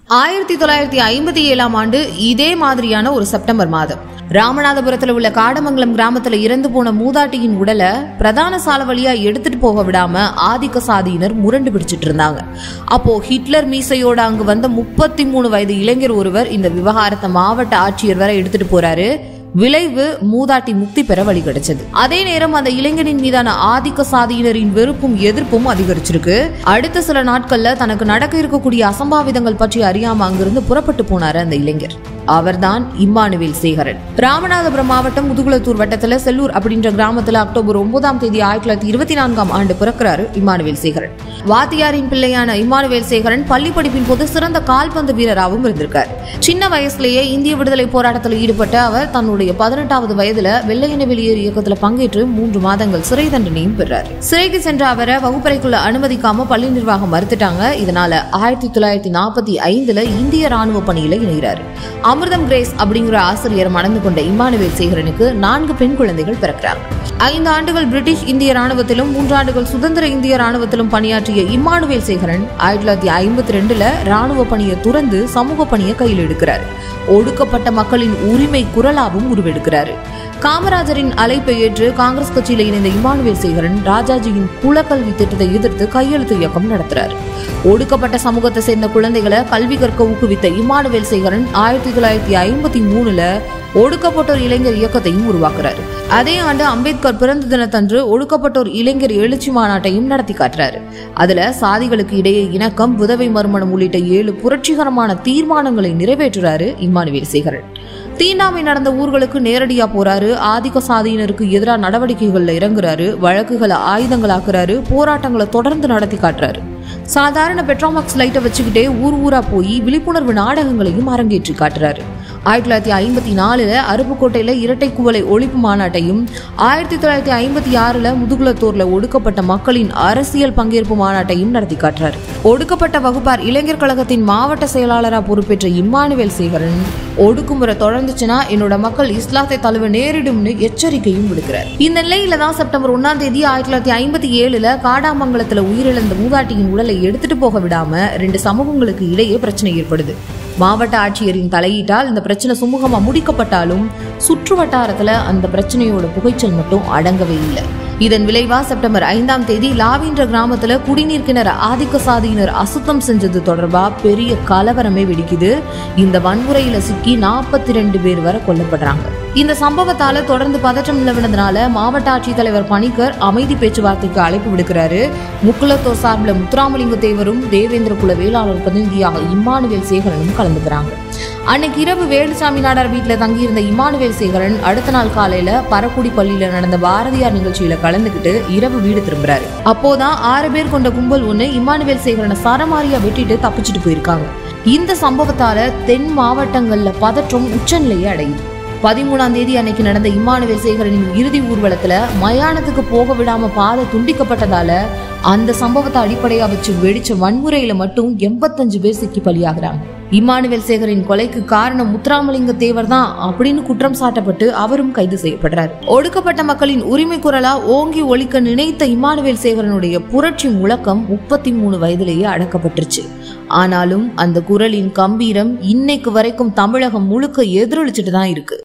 ஆயிரத்தி தொள்ளாயிரத்தி ஐம்பத்தி ஏழாம் ஆண்டு இதே மாதிரியான ஒரு செப்டம்பர் மாதம் ராமநாதபுரத்துல உள்ள காடமங்கலம் கிராமத்துல இறந்து போன மூதாட்டியின் உடலை பிரதான சாலை வழியா எடுத்துட்டு போக விடாம ஆதிக்க சாதியினர் முரண்டு பிடிச்சிட்டு இருந்தாங்க அப்போ ஹிட்லர் மீசையோட அங்கு வந்த முப்பத்தி மூணு வயது இளைஞர் ஒருவர் இந்த விவகாரத்தை மாவட்ட ஆட்சியர் வரை எடுத்துட்டு போறாரு விளைவு மூதாட்டி முக்தி பெற வழி கிடைச்சது அதே நேரம் அந்த இளைஞனின் மீதான ஆதிக்க சாதியினரின் வெறுப்பும் எதிர்ப்பும் அதிகரிச்சிருக்கு அடுத்த சில நாட்கள்ல தனக்கு நடக்க இருக்கக்கூடிய அசம்பாவிதங்கள் பற்றி அறியாம அங்கிருந்து புறப்பட்டு போனாரு அந்த இளைஞர் அவர்தான் இம்மானுவேல் சேகரன் ராமநாதபுரம் மாவட்டம் முதுகுளத்தூர் வட்டத்துல செல்லூர் அப்படின்ற கிராமத்துல அக்டோபர் ஒன்பதாம் தேதி ஆயிரத்தி தொள்ளாயிரத்தி இருபத்தி நான்காம் ஆண்டு பிறக்கிறாரு இம்மானுவேல் சேகரன் வாத்தியாரின் பிள்ளையான இம்மானுவேல் சேகரன் பள்ளி படிப்பின் போது சிறந்த கால்பந்து வீரராகவும் இருந்திருக்கார் சின்ன வயசுலேயே இந்திய விடுதலை போராட்டத்தில் ஈடுபட்ட அவர் தன்னுடைய பதினெட்டாவது வயதுல வெள்ளையன வெளியேறு இயக்கத்துல பங்கேற்று மூன்று மாதங்கள் சிறை தண்டனையும் பெறார் சிறைக்கு சென்ற அவரை வகுப்பறைக்குள்ள அனுமதிக்காம பள்ளி நிர்வாகம் மறுத்துட்டாங்க இதனால ஆயிரத்தி தொள்ளாயிரத்தி நாற்பத்தி ஐந்துல இந்திய ராணுவ பணியில இணைகிறார் அமிர்தம் கிரேஸ் அப்படிங்கிற ஆசிரியர் மணந்து கொண்ட இம்மானுவேல் சேகரனுக்கு நான்கு பெண் குழந்தைகள் பிறக்கிறாங்க ஐந்து ஆண்டுகள் பிரிட்டிஷ் இந்திய ராணுவத்திலும் மூன்று ஆண்டுகள் சுதந்திர இந்திய ராணுவத்திலும் பணியாற்றிய இம்மானுவேல் சேகரன் ஆயிரத்தி தொள்ளாயிரத்தி ஐம்பத்தி ரெண்டுல ராணுவ பணியை துறந்து சமூக பணியை கையில் எடுக்கிறார் ஒடுக்கப்பட்ட மக்களின் உரிமை குரலாவும் உருவெடுக்கிறாரு காமராஜரின் அழைப்பை ஏற்று காங்கிரஸ் கட்சியில இணைந்த இமானுவேல் சேகரன் ராஜாஜியின் குலக்கல்வி திட்டத்தை எதிர்த்து கையெழுத்து இயக்கம் நடத்துறார் ஒடுக்கப்பட்ட சமூகத்தை சேர்ந்த குழந்தைகளை கல்வி கற்க ஊக்குவித்த இமானுவேல் சேகரன் ஆயிரத்தி தொள்ளாயிரத்தி ஐம்பத்தி மூணுல ஒடுக்கப்பட்டோர் இளைஞர் இயக்கத்தையும் உருவாக்குறாரு அதே ஆண்டு அம்பேத்கர் பிறந்த தினத்தன்று ஒடுக்கப்பட்டோர் இளைஞர் எழுச்சி மாநாட்டையும் நடத்தி காட்டுறாரு அதுல சாதிகளுக்கு இடையே இணக்கம் விதவை மறுமணம் உள்ளிட்ட ஏழு புரட்சிகரமான தீர்மானங்களை நிறைவேற்றுறாரு இம்மானுவேல் சேகரன் தீண்டாமை நடந்த ஊர்களுக்கு நேரடியா போறாரு ஆதிக்க சாதியினருக்கு எதிராக நடவடிக்கைகள்ல இறங்குறாரு வழக்குகளை ஆயுதங்களாக்குறாரு போராட்டங்களை தொடர்ந்து நடத்தி காட்டுறாரு சாதாரண பெட்ரோமாக்ஸ் லைட்டை வச்சுக்கிட்டே ஊர் ஊரா போய் விழிப்புணர்வு நாடகங்களையும் அரங்கேற்றி காட்டுறாரு ஆயிரத்தி தொள்ளாயிரத்தி ஐம்பத்தி நாலுல அருப்புக்கோட்டையில இரட்டை குவளை ஒழிப்பு மாநாட்டையும் ஆயிரத்தி தொள்ளாயிரத்தி ஐம்பத்தி ஆறுல முதுகுலத்தூர்ல ஒடுக்கப்பட்ட மக்களின் அரசியல் பங்கேற்பு மாநாட்டையும் நடத்தி காட்டுறாரு ஒடுக்கப்பட்ட வகுப்பார் இளைஞர் கழகத்தின் மாவட்ட செயலாளரா பொறுப்பேற்ற இம்மானுவேல் சேகரன் ஒடுக்குமுறை தொடர்ந்துச்சுன்னா என்னோட மக்கள் இஸ்லாத்தை தழுவ நேரிடும்னு எச்சரிக்கையும் விடுக்கிறார் இந்த நிலையில தான் செப்டம்பர் ஒன்னாம் தேதி ஆயிரத்தி தொள்ளாயிரத்தி ஐம்பத்தி ஏழுல காடாமங்கலத்துல உயிரிழந்த மூதாட்டியின் உடலை எடுத்துட்டு போக விடாம ரெண்டு சமூகங்களுக்கு இடையே பிரச்சனை ஏற்படுது மாவட்ட ஆட்சியரின் தலையீட்டால் இந்த பிரச்சனை சுமூகமா முடிக்கப்பட்டாலும் சுற்று வட்டாரத்துல அந்த பிரச்சனையோட புகைச்சல் மட்டும் அடங்கவே இல்லை இதன் விளைவா செப்டம்பர் ஐந்தாம் தேதி லாவின்ற கிராமத்துல குடிநீர் கிணறு ஆதிக்க சாதியினர் அசுத்தம் செஞ்சது தொடர்பா பெரிய கலவரமே வெடிக்குது இந்த வன்முறையில சிக்கி நாற்பத்தி ரெண்டு பேர் வரை கொல்லப்படுறாங்க இந்த சம்பவத்தால தொடர்ந்து பதற்றம் நிலவினதுனால மாவட்ட ஆட்சித்தலைவர் பணிக்கர் அமைதி பேச்சுவார்த்தைக்கு அழைப்பு விடுக்கிறாரு முக்குலத்தோர் சார்பில் முத்துராமலிங்க தேவரும் தேவேந்திர குல வேளாளர் பிரதிநிதியாக இம்மானுவேல் சேகரனும் கலந்துக்கிறாங்க அன்னைக்கு இரவு வேலுசாமி நாடார் வீட்டில் தங்கியிருந்த இமானுவேல் சேகரன் அடுத்த நாள் காலையில பரக்குடி பள்ளியில நடந்த பாரதியார் நிகழ்ச்சியில கலந்துக்கிட்டு இரவு வீடு திரும்புறாரு அப்போதான் ஆறு பேர் கொண்ட கும்பல் ஒண்ணு இமானுவேல் சேகரனை சரமாரியா வெட்டிட்டு தப்பிச்சுட்டு போயிருக்காங்க இந்த சம்பவத்தால தென் மாவட்டங்கள்ல பதற்றம் உச்சநிலையை அடையுது பதிமூணாம் தேதி அன்னைக்கு நடந்த இம்மானுவேல் சேகரனின் இறுதி ஊர்வலத்துல மயானத்துக்கு போக விடாம பாதை துண்டிக்கப்பட்டதால அந்த சம்பவத்தை அடிப்படையா வச்சு வெடிச்ச வன்முறையில மட்டும் எண்பத்தஞ்சு பேர் சிக்கி பலியாகிறாங்க இம்மானுவேல் சேகரின் கொலைக்கு காரணம் முத்துராமலிங்க தேவர் தான் அப்படின்னு குற்றம் சாட்டப்பட்டு அவரும் கைது செய்யப்படுறார் ஒடுக்கப்பட்ட மக்களின் உரிமை குரலா ஓங்கி ஒழிக்க நினைத்த இம்மானுவேல் சேகரனுடைய புரட்சி முழக்கம் முப்பத்தி மூணு வயதிலேயே அடக்கப்பட்டுருச்சு ஆனாலும் அந்த குரலின் கம்பீரம் இன்னைக்கு வரைக்கும் தமிழகம் முழுக்க எதிரொலிச்சுட்டு தான் இருக்கு